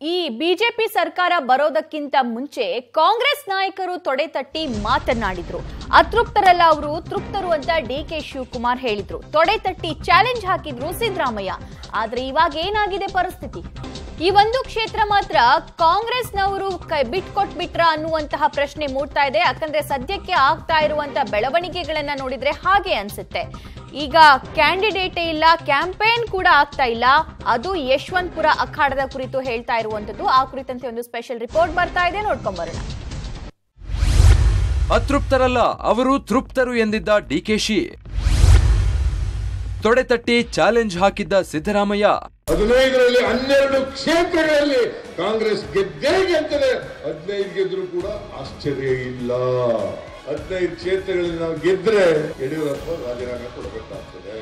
ಈ ಬಿಜೆಪಿ ಸರ್ಕಾರ ಬರೋದಕ್ಕಿಂತ ಮುಂಚೆ ಕಾಂಗ್ರೆಸ್ ನಾಯಕರು ತೊಡೆ ತಟ್ಟಿ ಮಾತನಾಡಿದ್ರು ಅತೃಪ್ತರಲ್ಲ ಅವರು ತೃಪ್ತರು ಅಂತ ಡಿ ಕೆ ಶಿವಕುಮಾರ್ ಹೇಳಿದ್ರು ತೊಡೆ ತಟ್ಟಿ ಚಾಲೆಂಜ್ ಹಾಕಿದ್ರು ಸಿದ್ದರಾಮಯ್ಯ ಆದ್ರೆ ಇವಾಗ ಏನಾಗಿದೆ ಪರಿಸ್ಥಿತಿ ಈ ಒಂದು ಕ್ಷೇತ್ರ ಮಾತ್ರ ಕಾಂಗ್ರೆಸ್ನವರು ಕೈ- ಬಿಟ್ಕೊಟ್ಬಿಟ್ರ ಅನ್ನುವಂತಹ ಪ್ರಶ್ನೆ ಮೂಡ್ತಾ ಇದೆ ಯಾಕಂದ್ರೆ ಸದ್ಯಕ್ಕೆ ಆಗ್ತಾ ಇರುವಂತಹ ಬೆಳವಣಿಗೆಗಳನ್ನ ನೋಡಿದ್ರೆ ಹಾಗೆ ಅನ್ಸುತ್ತೆ ಈಗ ಕ್ಯಾಂಡಿಡೇಟೇ ಇಲ್ಲ ಕ್ಯಾಂಪೇನ್ ಕೂಡ ಆಗ್ತಾ ಇಲ್ಲ ಅದು ಯಶವಂತಪುರ ಅಖಾಡದ ಕುರಿತು ಹೇಳ್ತಾ ಇರುವಂತದ್ದು ಆ ಕುರಿತಂತೆ ಒಂದು ಸ್ಪೆಷಲ್ ರಿಪೋರ್ಟ್ ಬರ್ತಾ ಇದೆ ನೋಡ್ಕೊಂಬರೋಣ ಅತೃಪ್ತರಲ್ಲ ಅವರು ತೃಪ್ತರು ಎಂದಿದ್ದ ಡಿಕೆಶಿ ತೊಡೆತಟ್ಟಿ ಚಾಲೆಂಜ್ ಹಾಕಿದ್ದ ಸಿದ್ದರಾಮಯ್ಯ ಹದಿನೈದರಲ್ಲಿ ಹನ್ನೆರಡು ಕ್ಷೇತ್ರಗಳಲ್ಲಿ ಕಾಂಗ್ರೆಸ್ ಗೆದ್ದೇ ಗೆದ್ದರೆ ಹದಿನೈದು ಗೆದ್ರು ಕೂಡ ಆಶ್ಚರ್ಯ ಇಲ್ಲ ಹದಿನೈದು ಕ್ಷೇತ್ರಗಳಲ್ಲಿ ನಾವು ಗೆದ್ರೆ ಯಡಿಯೂರಪ್ಪ ರಾಜೀನಾಮೆ ಕೊಡಬೇಕಾಗ್ತದೆ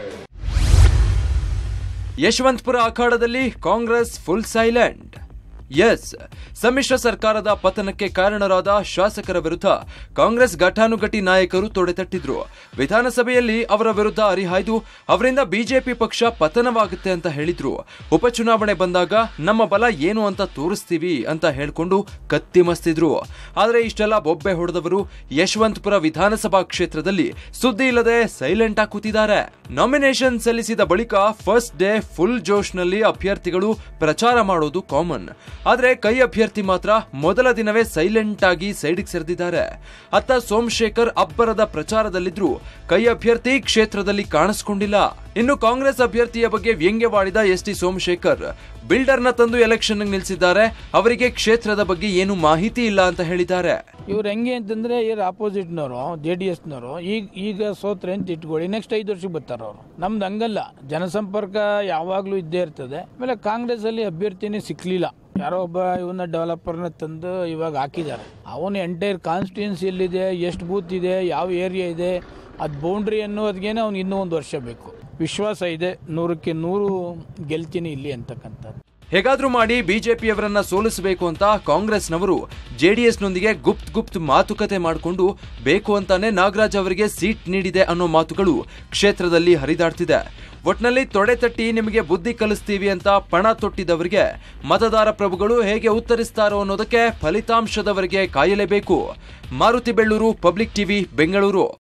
ಯಶವಂತಪುರ ಅಖಾಡದಲ್ಲಿ ಕಾಂಗ್ರೆಸ್ ಫುಲ್ ಸೈಲೆಂಟ್ ಎಸ್ ಸಮ್ಮಿಶ್ರ ಸರ್ಕಾರದ ಪತನಕ್ಕೆ ಕಾರಣರಾದ ಶಾಸಕರ ವಿರುದ್ಧ ಕಾಂಗ್ರೆಸ್ ಘಟಾನುಘಟಿ ನಾಯಕರು ತೊಡೆತಟ್ಟಿದ್ರು ವಿಧಾನಸಭೆಯಲ್ಲಿ ಅವರ ವಿರುದ್ಧ ಹರಿಹಾಯ್ದು ಅವರಿಂದ ಬಿಜೆಪಿ ಪಕ್ಷ ಪತನವಾಗುತ್ತೆ ಅಂತ ಹೇಳಿದ್ರು ಉಪಚುನಾವಣೆ ಬಂದಾಗ ನಮ್ಮ ಬಲ ಏನು ಅಂತ ತೋರಿಸ್ತೀವಿ ಅಂತ ಹೇಳ್ಕೊಂಡು ಕತ್ತಿ ಮಸ್ತಿದ್ರು ಆದ್ರೆ ಇಷ್ಟೆಲ್ಲ ಬೊಬ್ಬೆ ಹೊಡೆದವರು ಯಶವಂತಪುರ ವಿಧಾನಸಭಾ ಕ್ಷೇತ್ರದಲ್ಲಿ ಸುದ್ದಿ ಇಲ್ಲದೆ ಸೈಲೆಂಟ್ ಆಗಿ ಕೂತಿದ್ದಾರೆ ನಾಮಿನೇಷನ್ ಸಲ್ಲಿಸಿದ ಬಳಿಕ ಫಸ್ಟ್ ಡೇ ಫುಲ್ ಜೋಶ್ನಲ್ಲಿ ಅಭ್ಯರ್ಥಿಗಳು ಪ್ರಚಾರ ಮಾಡೋದು ಕಾಮನ್ ಆದ್ರೆ ಕೈ ಅಭ್ಯರ್ಥಿ ಮಾತ್ರ ಮೊದಲ ದಿನವೇ ಸೈಲೆಂಟ್ ಆಗಿ ಸೈಡಿಗೆ ಸರಿದಿದ್ದಾರೆ ಅತ್ತ ಸೋಮಶೇಖರ್ ಅಬ್ಬರದ ಪ್ರಚಾರದಲ್ಲಿದ್ರು ಕೈ ಅಭ್ಯರ್ಥಿ ಕ್ಷೇತ್ರದಲ್ಲಿ ಕಾಣಿಸ್ಕೊಂಡಿಲ್ಲ ಇನ್ನು ಕಾಂಗ್ರೆಸ್ ಅಭ್ಯರ್ಥಿಯ ಬಗ್ಗೆ ವ್ಯಂಗ್ಯವಾಡಿದ ಎಸ್ ಟಿ ಸೋಮಶೇಖರ್ ಬಿಲ್ಡರ್ನ ತಂದು ಎಲೆಕ್ಷನ್ ನಿಲ್ಲಿಸಿದ್ದಾರೆ ಅವರಿಗೆ ಕ್ಷೇತ್ರದ ಬಗ್ಗೆ ಏನು ಮಾಹಿತಿ ಇಲ್ಲ ಅಂತ ಹೇಳಿದ್ದಾರೆ ಇವ್ರು ಹೆಂಗೆ ಅಂತಂದ್ರೆ ಇವ್ರು ಆಪೋಸಿಟ್ನವರು ಜೆ ಡಿ ಎಸ್ನವರು ಈಗ ಈಗ ಸೋತ್ರೆ ಅಂತ ಇಟ್ಕೊಳ್ಳಿ ನೆಕ್ಸ್ಟ್ ಐದು ವರ್ಷಕ್ಕೆ ಬರ್ತಾರೆ ಅವರು ನಮ್ದು ಹಂಗಲ್ಲ ಜನಸಂಪರ್ಕ ಯಾವಾಗಲೂ ಇದ್ದೇ ಇರ್ತದೆ ಆಮೇಲೆ ಕಾಂಗ್ರೆಸ್ ಅಲ್ಲಿ ಅಭ್ಯರ್ಥಿನೇ ಸಿಕ್ಲಿಲ್ಲ ಯಾರೋ ಒಬ್ಬ ಇವನ್ನ ಡೆವಲಪರ್ನ ತಂದು ಇವಾಗ ಹಾಕಿದ್ದಾರೆ ಅವನು ಎಂಟೈರ್ ಕಾನ್ಸ್ಟಿಟ್ಯೂನ್ಸಿ ಎಲ್ಲಿದೆ ಎಷ್ಟು ಬೂತ್ ಇದೆ ಯಾವ ಏರಿಯಾ ಇದೆ ಅದು ಬೌಂಡ್ರಿ ಅನ್ನೋದ್ಗೇನೆ ಅವ್ನು ಇನ್ನೂ ಒಂದು ವರ್ಷ ಬೇಕು ವಿಶ್ವಾಸ ಇದೆ ನೂರಕ್ಕೆ ನೂರು ಗೆಲ್ತೀನಿ ಇಲ್ಲಿ ಅಂತಕ್ಕಂಥದ್ದು ಹೇಗಾದ್ರೂ ಮಾಡಿ ಬಿಜೆಪಿಯವರನ್ನ ಸೋಲಿಸಬೇಕು ಅಂತ ಕಾಂಗ್ರೆಸ್ನವರು ಜೆಡಿಎಸ್ನೊಂದಿಗೆ ಗುಪ್ತ್ ಗುಪ್ತ್ ಮಾತುಕತೆ ಮಾಡಿಕೊಂಡು ಬೇಕು ಅಂತಾನೆ ನಾಗರಾಜ್ ಅವರಿಗೆ ಸೀಟ್ ನೀಡಿದೆ ಅನ್ನೋ ಮಾತುಗಳು ಕ್ಷೇತ್ರದಲ್ಲಿ ಹರಿದಾಡ್ತಿದೆ ಒಟ್ನಲ್ಲಿ ತೊಡೆ ತಟ್ಟಿ ನಿಮಗೆ ಬುದ್ಧಿ ಕಲಿಸ್ತೀವಿ ಅಂತ ಪಣ ತೊಟ್ಟಿದವರಿಗೆ ಮತದಾರ ಪ್ರಭುಗಳು ಹೇಗೆ ಉತ್ತರಿಸ್ತಾರೋ ಅನ್ನೋದಕ್ಕೆ ಫಲಿತಾಂಶದವರೆಗೆ ಕಾಯಲೇಬೇಕು ಮಾರುತಿ ಬೆಳ್ಳೂರು ಪಬ್ಲಿಕ್ ಟಿವಿ ಬೆಂಗಳೂರು